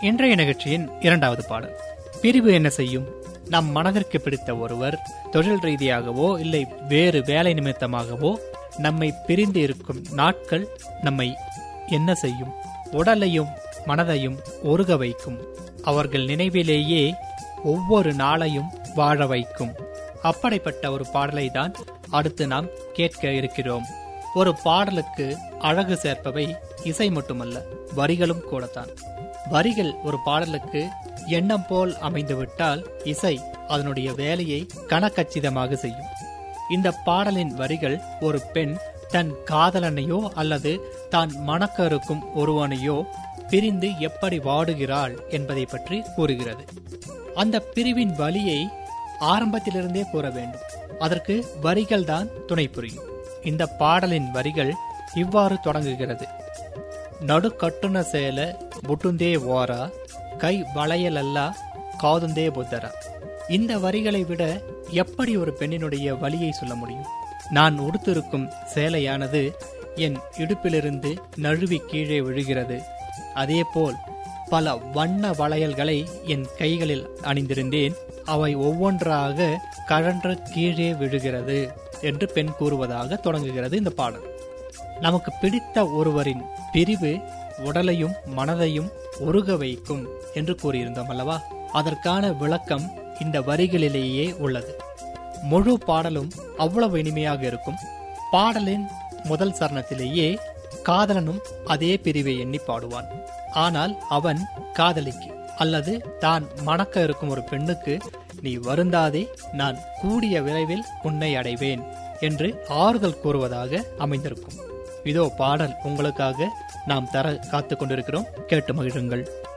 இன்றைய நிகழ்ச்சியின் இரண்டாவது பாடல் பிரிவு என்ன செய்யும் நம் மனதிற்கு பிடித்த ஒருவர் தொழில் ரீதியாகவோ இல்லை வேறு வேலை நிமித்தமாகவோ நம்மை பிரிந்து இருக்கும் நாட்கள் நம்மை என்ன செய்யும் உடலையும் மனதையும் ஒருக வைக்கும் அவர்கள் நினைவிலேயே ஒவ்வொரு நாளையும் வாழ வைக்கும் அப்படிப்பட்ட ஒரு பாடலை தான் அடுத்து நாம் கேட்க இருக்கிறோம் ஒரு பாடலுக்கு அழகு சேர்ப்பவை இசை மட்டுமல்ல வரிகளும் கூடத்தான் வரிகள் ஒரு பாடலுக்கு எண்ணம் போல் அமைந்துவிட்டால் இசை அதனுடைய வேலையை கனக்கச்சிதமாக செய்யும் இந்த பாடலின் வரிகள் ஒரு பெண் தன் காதலனையோ அல்லது தான் மணக்க இருக்கும் ஒருவனையோ பிரிந்து எப்படி வாடுகிறாள் என்பதை பற்றி கூறுகிறது அந்த பிரிவின் வலியை ஆரம்பத்திலிருந்தே கூற வேண்டும் அதற்கு வரிகள் தான் துணை புரியும் இந்த பாடலின் வரிகள் இவ்வாறு தொடங்குகிறது நடுக்கட்டுன சேல புட்டுந்தே ஓரா கை வளையலல்லா காதுந்தே புத்தரா இந்த வரிகளை விட எப்படி ஒரு பெண்ணினுடைய வலியை சொல்ல முடியும் நான் உடுத்திருக்கும் சேலையானது என் இடுப்பிலிருந்து நழுவி கீழே விழுகிறது அதேபோல் பல வண்ண வளையல்களை என் கைகளில் அணிந்திருந்தேன் அவை ஒவ்வொன்றாக கழன்று கீழே விழுகிறது என்று பெண் கூறுவதாக தொடங்குகிறது இந்த பாடல் நமக்கு பிடித்த ஒருவரின் பிரிவு உடலையும் மனதையும் ஒருக வைக்கும் என்று கூறியிருந்தோம் அல்லவா அதற்கான விளக்கம் இந்த வரிகளிலேயே உள்ளது முழு பாடலும் அவ்வளவு இனிமையாக இருக்கும் பாடலின் முதல் சரணத்திலேயே காதலனும் அதே பிரிவை எண்ணி பாடுவான் ஆனால் அவன் காதலிக்கு அல்லது தான் மணக்க இருக்கும் ஒரு பெண்ணுக்கு நீ வருந்தாதே நான் கூடிய விரைவில் உன்னை அடைவேன் என்று ஆறுதல் கூறுவதாக அமைந்திருக்கும் இதோ பாடல் உங்களுக்காக நாம் தர காத்து கொண்டிருக்கிறோம் கேட்டு மகிழுங்கள்